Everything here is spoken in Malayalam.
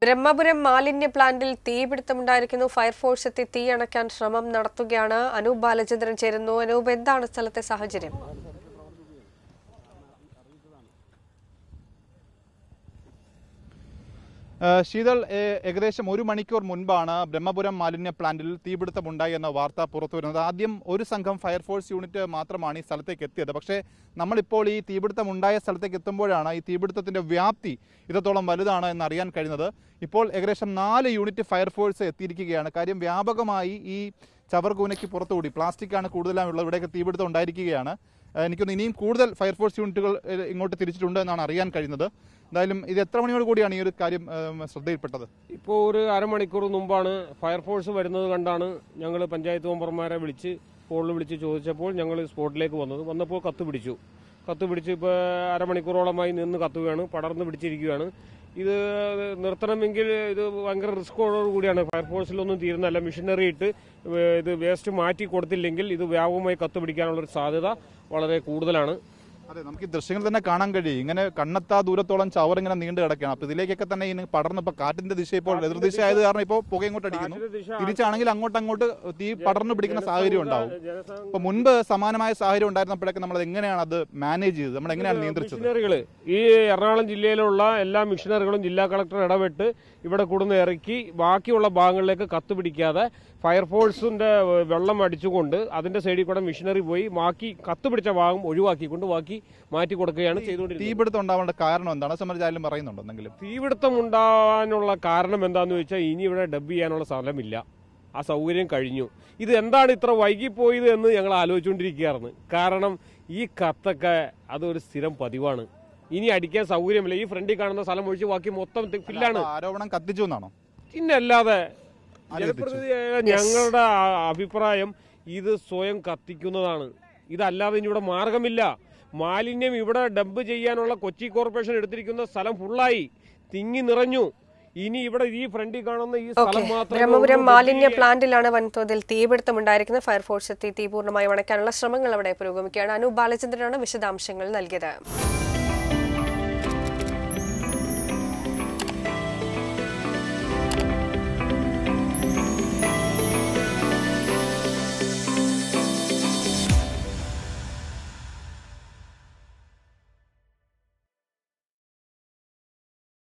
ബ്രഹ്മപുരം മാലിന്യ പ്ലാന്റിൽ തീപിടുത്തമുണ്ടായിരിക്കുന്നു ഫയർഫോഴ്സ് എത്തി തീ അണയ്ക്കാൻ ശ്രമം നടത്തുകയാണ് അനൂപ് ബാലചന്ദ്രൻ ചേരുന്നു അനൂപ് എന്താണ് സ്ഥലത്തെ സാഹചര്യം ഏഹ് ശീതൾ ഏഹ് ഏകദേശം ഒരു മണിക്കൂർ മുൻപാണ് ബ്രഹ്മപുരം മാലിന്യ പ്ലാന്റിൽ തീപിടുത്തമുണ്ടായി എന്ന വാർത്ത പുറത്തു വരുന്നത് ആദ്യം ഒരു സംഘം ഫയർഫോഴ്സ് യൂണിറ്റ് മാത്രമാണ് ഈ സ്ഥലത്തേക്ക് എത്തിയത് പക്ഷേ നമ്മളിപ്പോൾ ഈ തീപിടുത്തം ഉണ്ടായ സ്ഥലത്തേക്ക് എത്തുമ്പോഴാണ് ഈ തീപിടുത്തത്തിന്റെ വ്യാപ്തി ഇത്രത്തോളം വലുതാണ് എന്ന് അറിയാൻ കഴിയുന്നത് ഇപ്പോൾ ഏകദേശം നാല് യൂണിറ്റ് ഫയർഫോഴ്സ് എത്തിയിരിക്കുകയാണ് കാര്യം വ്യാപകമായി ഈ ചവർകൂനയ്ക്ക് പുറത്തുകൂടി പ്ലാസ്റ്റിക്കാണ് കൂടുതലായും ഉള്ളത് ഇവിടെയൊക്കെ തീപിടുത്തം ഉണ്ടായിരിക്കുകയാണ് ഏഹ് എനിക്കൊന്ന് ഇനിയും കൂടുതൽ ഫയർഫോഴ്സ് യൂണിറ്റുകൾ ഏഹ് ഇങ്ങോട്ട് തിരിച്ചിട്ടുണ്ട് എന്നാണ് അറിയാൻ കഴിയുന്നത് എന്തായാലും ഇത് എത്ര മണിയോട് കൂടിയാണ് ഈ ഒരു കാര്യം ഏഹ് ശ്രദ്ധയിൽപ്പെട്ടത് ഇപ്പോൾ ഒരു അരമണിക്കൂർ മുമ്പാണ് ഫയർഫോഴ്സ് വരുന്നത് കണ്ടാണ് ഞങ്ങൾ പഞ്ചായത്ത് മെമ്പർമാരെ വിളിച്ച് ഫോണിൽ വിളിച്ച് ചോദിച്ചപ്പോൾ ഞങ്ങൾ സ്പോട്ടിലേക്ക് വന്നത് വന്നപ്പോൾ കത്ത് പിടിച്ചു കത്ത് പിടിച്ച് ഇപ്പോൾ അരമണിക്കൂറോളമായി നിന്ന് കത്തുകയാണ് പടർന്ന് പിടിച്ചിരിക്കുകയാണ് ഇത് നിർത്തണമെങ്കിൽ ഇത് ഭയങ്കര റിസ്കോടോട് കൂടിയാണ് ഫയർഫോഴ്സിലൊന്നും തീരുന്നല്ല മിഷനറി ഇട്ട് വേ- ഇത് വേസ്റ്റ് മാറ്റി കൊടുത്തില്ലെങ്കിൽ ഇത് വ്യാപകമായി കത്ത് പിടിക്കാനുള്ളൊരു സാധ്യത വളരെ കൂടുതലാണ് അതെ നമുക്ക് ഈ ദൃശ്യങ്ങൾ തന്നെ കാണാൻ കഴിയും ഇങ്ങനെ കണ്ണെത്താ ദൂരത്തോളം ചവർ ഇങ്ങനെ നീണ്ടു കിടക്കുകയാണ് അപ്പൊ ഇതിലേക്കൊക്കെ തന്നെ ഇനി പടർന്ന് ഇപ്പൊ കാറ്റിന്റെ ദിശ ഇപ്പോൾ എതിർദിശ ആയത് കാരണം ഇപ്പോൾ പുക ഇങ്ങോട്ട് അടിക്കുന്നു കാറ്റിന്റെ ദിശ തിരിച്ചാണെങ്കിൽ അങ്ങോട്ട് അങ്ങോട്ട് തീ പടർന്നു പിടിക്കുന്ന സാഹചര്യം ഉണ്ടാവും ജനസംഖ്യ അപ്പൊ മുൻപ് സമാനമായ സാഹചര്യം ഉണ്ടായിരുന്നപ്പോഴൊക്കെ നമ്മൾ എങ്ങനെയാണ് അത് മാനേജ് ചെയ്തത് നമ്മൾ എങ്ങനെയാണ് നിയന്ത്രിച്ചത് മിഷനറികൾ ഈ എറണാകുളം ജില്ലയിലുള്ള എല്ലാ മിഷനറികളും ജില്ലാ കളക്ടർ ഇടപെട്ട് ഇവിടെ കൂടുന്ന ഇറക്കി ബാക്കിയുള്ള ഭാഗങ്ങളിലേക്ക് കത്ത് പിടിക്കാതെ ഫയർഫോഴ്സിന്റെ വെള്ളം അടിച്ചുകൊണ്ട് അതിന്റെ സൈഡിൽ കൂടെ മിഷനറി പോയി ബാക്കി കത്ത് പിടിച്ച ഭാഗം ഒഴിവാക്കിക്കൊണ്ട് ബാക്കി മാറ്റി കൊടുക്കുകയാണ് ചെയ്തുകൊണ്ടിരിക്കുന്നത് തീപിടുത്തം ഉണ്ടാവേണ്ട കാരണം എന്താണ് സംബന്ധിച്ചാലും പറയുന്നുണ്ടോ എന്തെങ്കിലും തീപിടുത്തം ഉണ്ടാവാനുള്ള കാരണം എന്താന്ന് ചോദിച്ചാൽ ഇനി ഇവിടെ ഡബ് ചെയ്യാനുള്ള സ്ഥലമില്ല ആ സൗകര്യം കഴിഞ്ഞു ഇത് എന്താണ് ഇത്ര വൈകിപ്പോയത് എന്ന് ഞങ്ങൾ ആലോചിച്ചുകൊണ്ടിരിക്കുകയായിരുന്നു കാരണം ഈ കത്തൊക്കെ അതൊരു സ്ഥിരം പതിവാണ് ഇനി അടിക്കാൻ സൗകര്യമില്ല ഈ ഫ്രണ്ടിൽ കാണുന്ന സ്ഥലം ഒഴിച്ച് ബാക്കി മൊത്തം തി- ഫില്ലാണ് അപ്പൊ ആരോപണം കത്തിച്ചു എന്നാണോ പിന്നെ അല്ലാതെ ആര് കത്തിച്ചു? ജനപ്രതിനിധിയായ ഞങ്ങളുടെ ആ- അഭിപ്രായം ഇത് സ്വയം കത്തിക്കുന്നതാണ് ഇതല്ലാതെ ഇനി ഇവിടെ മാർഗമില്ല മാലിന്യം ഇവിടെ ഡംപ് ചെയ്യാനുള്ള കൊച്ചി കോർപ്പറേഷൻ എടുത്തിരിക്കുന്ന സ്ഥലം ഫുള്ളായി തിങ്ങി നിറഞ്ഞു ഇനി ഇവിടെ ഈ ഫ്രണ്ടിൽ കാണുന്ന ഈ ഓക്കെ സ്ഥലം മാത്രമേ ബ്രഹ്മപുരം ഉള്ളൂ മാലിന്യ ഡൽഹിയിലെ- പ്ലാന്റിലാണ് വൻതോതിൽ തീപിടുത്തമുണ്ടായിരിക്കുന്നത് ഫയർഫോഴ്സ് എത്തി തീ പൂർണ്ണമായി അണയ്ക്കാനുള്ള ശ്രമങ്ങൾ അവിടെ പുരോഗമിക്കുകയാണ് അനൂപ് ബാലചന്ദ്രനാണ് വിശദാംശങ്ങൾ നൽകിയത്